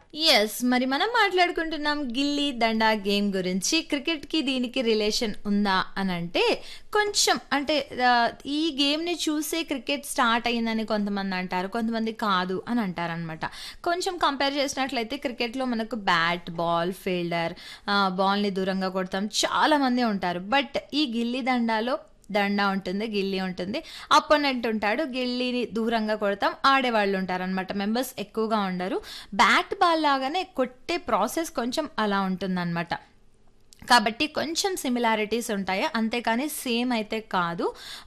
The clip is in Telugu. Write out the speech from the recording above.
యెస్. మరి మనం మాట్లాడుకుంటున్నాం గిల్లీ దండా గేమ్ గురించి. క్రికెట్‌కి దీనికి రిలేషన్ ఉందా అనంటే, కొంచెం అంటే ఆహ్, ఈ గేమ్‌ని చూసే క్రికెట్ స్టార్ట్ అయిందని కొంతమంది అంటారు. కొంతమంది కాదు అని అంటారనమాట. కొంచెం కంపేర్ చేసినట్లయితే క్రికెట్‌లో మనకు బ్యాట్, బాల్, ఫీల్డర్ ఆహ్, బాల్‌ని దూరంగా కొడతాం. చాలామంది ఉంటారు. బట్ ఈ గిల్లీ దండాలో దండా ఉంటుంది. గిల్లీ ఉంటుంది. అపోనెంట్ ఉంటాడు. గిల్లీని దూరంగా కొడతాం. ఆడేవాళ్ళు ఉంటారనమాట. మెంబర్స్ ఎక్కువగా ఉండరు. బ్యాట్, బాల్ లాగానే కొట్టే ప్రాసెస్ కొంచెం అలా ఉంటుందనమాట. కాబట్టి కొంచెం సిమిలారిటీస్ ఉంటాయి. అంతేకాని సేమ్ అయితే కాదు.